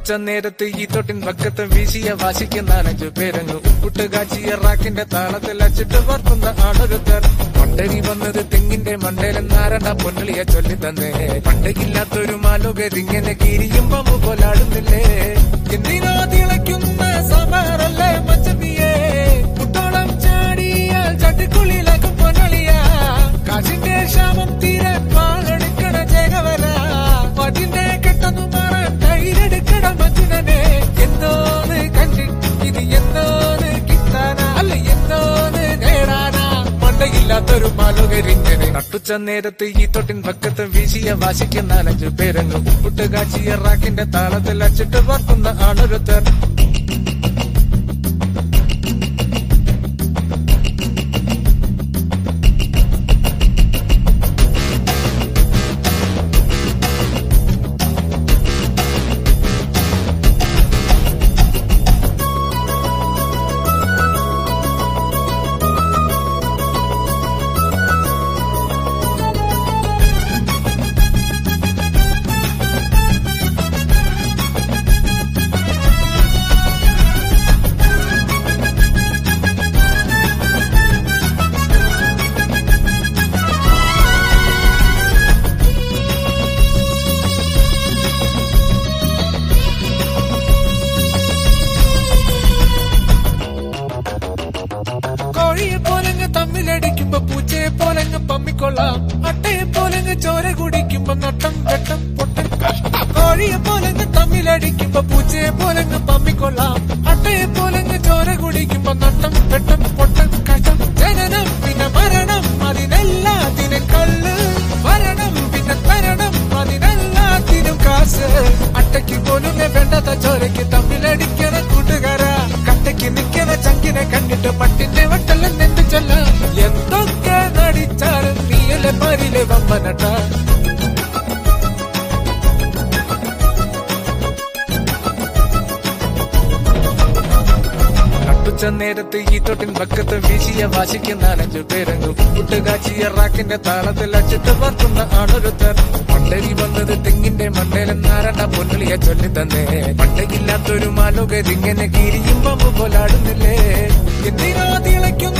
നട്ടുച്ച നേരത്ത് ഈ തൊട്ടിൻ പക്കത്ത് വീശിയ വാശിക്ക് നാലഞ്ചു പേരങ്ങു ഉപ്പിട്ട് കാച്ചിയ റാക്കിന്റെ താളത്തിൽ അച്ചിട്ട് വർക്കുന്ന ആളൊരുത്തർ പണ്ടരി വന്നത് തെങ്ങിന്റെ മണ്ടയിലെന്നാരണ്ട പൊന്നളിയെ ചൊല്ലി തന്നെ പണ്ടകില്ലാത്തൊരു മാലുകരിങ്ങനെ കിരിയും പമ്പ് പോലാടുന്നില്ലേ എന്തിനാ തിളയ്ക്കുന്ന സമറല്ലേ മച്ചതിയേ കുട്ടോളം ചാടിയാൽ ചട്ടിക്കുള്ളിലാക്കും പൊന്നളിയാ കാശിന്റെ ക്ഷാമം തീരാൻ പാലെടുക്കണ ജയവര പതിന്റെ കെട്ടെന്നു മാറാൻ കയ്യിലെടുക്കണ മച്ചുനനെ എന്തോന്ന് കണ്ടി ഇത് എന്തോന്ന് കിട്ടാനാ അല്ല എന്തോന്ന് നേടാനാ മണ്ടയില്ലാത്തൊരു മാലുകരിങ്ങനെ നട്ടുച്ച നേരത്ത് ഈ തൊട്ടിൻ പക്കത്ത് വീശിയ വാശിക്ക് നാലഞ്ചു പേരങ്ങ് ഉപ്പിട്ട് കാച്ചിയ റാക്കിന്റെ താളത്തിൽ അച്ചിട്ട് വർക്കുന്ന ആളൊരുത്തർ കോഴിയെ പോലങ്ങ് തമ്മിലടിക്കുമ്പോ പൂച്ചയെ പോലങ്ങ് പമ്മിക്കൊള്ളാം അട്ടയെ പോലങ്ങ് ചോര കുടിക്കുമ്പോ നട്ടം വെട്ടം പൊട്ടം കോഴിയെ പോലങ്ങ് തമ്മിലടിക്കുമ്പോ പൂച്ചയെ പോലങ്ങ് പമ്മിക്കൊള്ളാം അട്ടയെ പോലങ്ങ് ചോര കുടിക്കുമ്പോ നട്ടം വെട്ടം പൊട്ടം കഷ്ടം ജനനം പിന്നെ മരണം അതിനെല്ലാത്തിനും കള്ള് മരണം പിന്നെ തരണം അതിനെല്ലാത്തിനും കാശ് അട്ടയ്ക്ക് പോലും വേണ്ടാത്ത ചോരയ്ക്ക് തമ്മിലടിക്കണ കൂട്ടുകാരാ കട്ടയ്ക്ക് നിക്കണ ചങ്കിനെ കണ്ടിട്ട് പട്ടിന്റെ വട്ടെല്ലാം നെന്ത് ചൊല്ല എന്തൊക്കെ നടിച്ചാലും നീയലെ പരിലെ വമ്പനട്ട നട്ടുച്ച നേരത്ത് ഈ തൊട്ടിൻ പക്കത്ത് വീശിയ വാശിക്ക് നാലഞ്ചു പേരങ്ങു ഉപ്പിട്ട് കാച്ചിയ റാക്കിന്റെ താളത്തിൽ അച്ചിട്ട് വർക്കുന്ന ആളൊരുത്തർ പണ്ടരി വന്നത് തെങ്ങിന്റെ മണ്ടയിലെന്നാരണ്ട പൊന്നളിയെ ചൊല്ലി തന്നെ പണ്ടകില്ലാത്തൊരു മാലുകരിങ്ങനെ കിരിയും പമ്പ് പോലാടുന്നില്ലേ എന്തിനാ തിളയ്ക്കുന്ന